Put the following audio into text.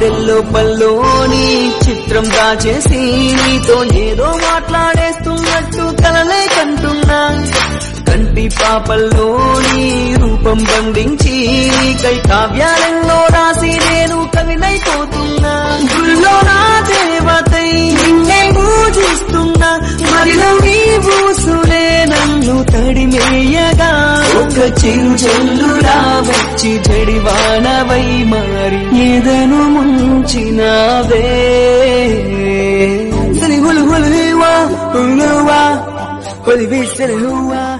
గుండెల్లో పల్లోని చిత్రం దాచేసి నీతో ఏదో మాట్లాడేస్తున్నట్టు కలలే కంటున్నా కంటి పాపల్లోని రూపం బంధించి కై కావ్యాలెన్నో రాసి నేను కవినైపోతున్నా గుళ్ళో నా దేవతై నిన్నే పూజిస్తున్నా మరిలో నీ బూసులే నన్ను తడిమేయగా ఒక చిరు చెల్లులా వచ్చి జడివానవై మారి ఏదను ముంచినావే సరి హులు హులు హువా హులువా హులి విసిరి హువా